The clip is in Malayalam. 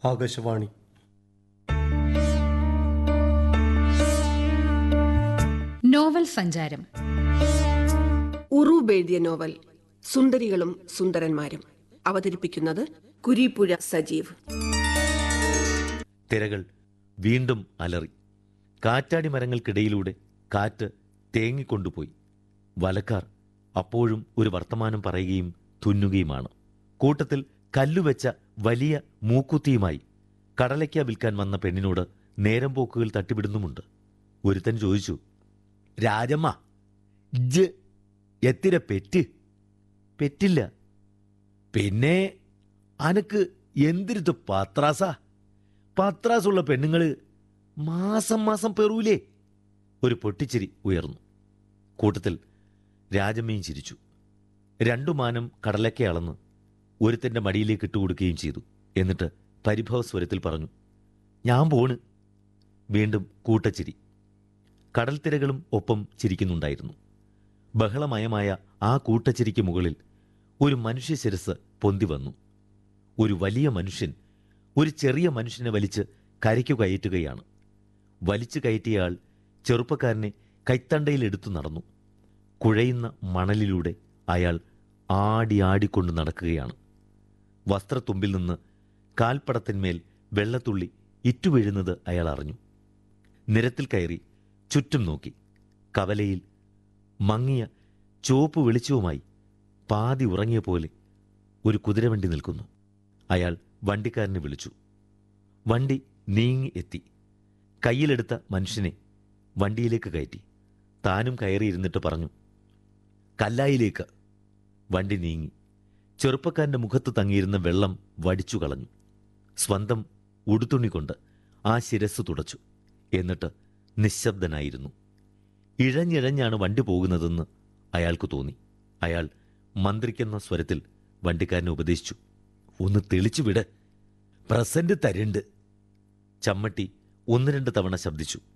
ആകാശവാണി നോവൽ സഞ്ചാരം ഉറൂബ് എഴുതിയ നോവൽ സുന്ദരികളും സുന്ദരന്മാരും അവതരിപ്പിക്കുന്നത് കുരീപ്പുഴ സജീവ് തിരകൾ വീണ്ടും അലറി കാറ്റാടി മരങ്ങൾക്കിടയിലൂടെ കാറ്റ് തേങ്ങിക്കൊണ്ടുപോയി വലക്കാർ അപ്പോഴും ഒരു വർത്തമാനം പറയുകയും തുന്നുകയുമാണ് കൂട്ടത്തിൽ കല്ലുവെച്ച വലിയ മൂക്കുത്തിയുമായി കടലയ്ക്ക വിൽക്കാൻ വന്ന പെണ്ണിനോട് നേരം പോക്കുകൾ തട്ടിവിടുന്നുമുണ്ട് ഒരുത്തൻ ചോദിച്ചു രാജമ്മ ഇജ്ജ് എത്തിര പെറ്റ് പെറ്റില്ല പിന്നെ അനക്ക് എന്തിരുത്ത് പത്രാസാ പത്രാസുള്ള പെണ്ണുങ്ങള് മാസം മാസം പെറൂലേ ഒരു പൊട്ടിച്ചിരി ഉയർന്നു കൂട്ടത്തിൽ രാജമ്മയും ചിരിച്ചു രണ്ടു മാനം കടലക്കെ അളന്ന് ഒരുത്തന്റെ മടിയിലേക്ക് ഇട്ടുകൊടുക്കുകയും ചെയ്തു എന്നിട്ട് പരിഭവ സ്വരത്തിൽ പറഞ്ഞു ഞാൻ പോണ് വീണ്ടും കൂട്ടച്ചിരി കടൽത്തിരകളും ഒപ്പം ചിരിക്കുന്നുണ്ടായിരുന്നു ബഹളമയമായ ആ കൂട്ടച്ചിരിക്ക് മുകളിൽ ഒരു മനുഷ്യ ശിരസ് പൊന്തി വന്നു ഒരു വലിയ മനുഷ്യൻ ഒരു ചെറിയ മനുഷ്യനെ വലിച്ച് കരയ്ക്കു കയറ്റുകയാണ് വലിച്ചു കയറ്റിയ ആൾ ചെറുപ്പക്കാരനെ കൈത്തണ്ടയിൽ എടുത്തു നടന്നു കുഴയുന്ന മണലിലൂടെ അയാൾ ആടി ആടിക്കൊണ്ട് നടക്കുകയാണ് വസ്ത്രത്തുമ്പിൽ നിന്ന് കാൽപ്പടത്തിന്മേൽ വെള്ളത്തുള്ളി ഇറ്റുവീഴുന്നത് അയാൾ അറിഞ്ഞു നിരത്തിൽ കയറി ചുറ്റും നോക്കി കവലയിൽ മങ്ങിയ ചുവപ്പ് വെളിച്ചവുമായി പാതി ഉറങ്ങിയ പോലെ ഒരു കുതിരവണ്ടി നിൽക്കുന്നു അയാൾ വണ്ടിക്കാരനെ വിളിച്ചു വണ്ടി നീങ്ങി എത്തി കയ്യിലെടുത്ത മനുഷ്യനെ വണ്ടിയിലേക്ക് കയറ്റി താനും കയറിയിരുന്നിട്ട് പറഞ്ഞു കല്ലായിലേക്ക് വണ്ടി നീങ്ങി ചെറുപ്പക്കാരന്റെ മുഖത്ത് തങ്ങിയിരുന്ന വെള്ളം വടിച്ചു കളഞ്ഞു സ്വന്തം ഉടുത്തുണി കൊണ്ട് ആ ശിരസ് തുടച്ചു എന്നിട്ട് നിശബ്ദനായിരുന്നു ഇഴഞ്ഞിഴഞ്ഞാണ് വണ്ടി പോകുന്നതെന്ന് അയാൾക്ക് തോന്നി അയാൾ മന്ത്രിക്കുന്ന സ്വരത്തിൽ വണ്ടിക്കാരനെ ഉപദേശിച്ചു ഒന്ന് തെളിച്ചു വിട് പ്രസന്റ് തരുണ്ട് ചമ്മട്ടി ഒന്ന് രണ്ട് തവണ ശബ്ദിച്ചു